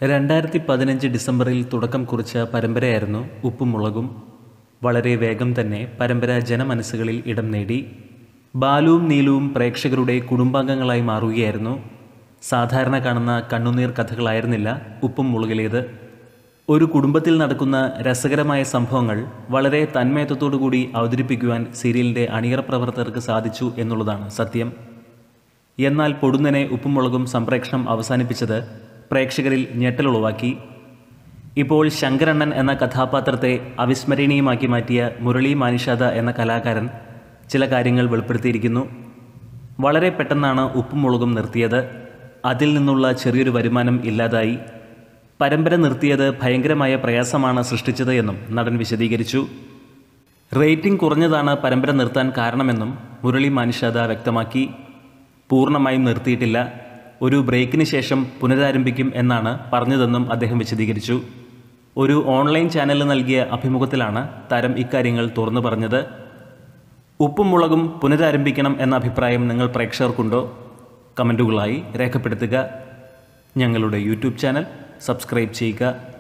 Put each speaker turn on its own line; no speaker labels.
രണ്ടായിരത്തി പതിനഞ്ച് ഡിസംബറിൽ തുടക്കം കുറിച്ച പരമ്പരയായിരുന്നു ഉപ്പും മുളകും വളരെ വേഗം തന്നെ പരമ്പര ജനമനസ്സുകളിൽ ഇടം നേടി ബാലുവും നീലുവും പ്രേക്ഷകരുടെ കുടുംബാംഗങ്ങളായി മാറുകയായിരുന്നു സാധാരണ കാണുന്ന കണ്ണുനീർ കഥകളായിരുന്നില്ല ഉപ്പും മുളകിലേത് ഒരു കുടുംബത്തിൽ നടക്കുന്ന രസകരമായ സംഭവങ്ങൾ വളരെ തന്മയത്വത്തോടുകൂടി അവതരിപ്പിക്കുവാൻ സീരിയലിൻ്റെ അണിയറ പ്രവർത്തകർക്ക് സാധിച്ചു എന്നുള്ളതാണ് സത്യം എന്നാൽ പൊടുന്നനെ ഉപ്പും മുളകും സംപ്രേഷണം അവസാനിപ്പിച്ചത് പ്രേക്ഷകരിൽ ഞെട്ടലുളവാക്കി ഇപ്പോൾ ശങ്കരണ്ണൻ എന്ന കഥാപാത്രത്തെ അവിസ്മരണീയമാക്കി മാറ്റിയ മുരളി മാനിഷാദ എന്ന കലാകാരൻ ചില കാര്യങ്ങൾ വെളിപ്പെടുത്തിയിരിക്കുന്നു വളരെ പെട്ടെന്നാണ് ഉപ്പും മുളകും നിർത്തിയത് അതിൽ നിന്നുള്ള ചെറിയൊരു വരുമാനം ഇല്ലാതായി പരമ്പര നിർത്തിയത് ഭയങ്കരമായ പ്രയാസമാണ് സൃഷ്ടിച്ചത് എന്നും നടൻ വിശദീകരിച്ചു റേറ്റിംഗ് കുറഞ്ഞതാണ് പരമ്പര നിർത്താൻ കാരണമെന്നും മുരളി മാനിഷാദ വ്യക്തമാക്കി പൂർണ്ണമായും നിർത്തിയിട്ടില്ല ഒരു ബ്രേക്കിന് ശേഷം പുനരാരംഭിക്കും എന്നാണ് പറഞ്ഞതെന്നും അദ്ദേഹം വിശദീകരിച്ചു ഒരു ഓൺലൈൻ ചാനലിൽ നൽകിയ അഭിമുഖത്തിലാണ് താരം ഇക്കാര്യങ്ങൾ തുറന്നു പറഞ്ഞത് ഉപ്പും മുളകും പുനരാരംഭിക്കണം എന്ന അഭിപ്രായം നിങ്ങൾ പ്രേക്ഷകർക്കുണ്ടോ കമൻറ്റുകളായി രേഖപ്പെടുത്തുക ഞങ്ങളുടെ യൂട്യൂബ് ചാനൽ സബ്സ്ക്രൈബ് ചെയ്യുക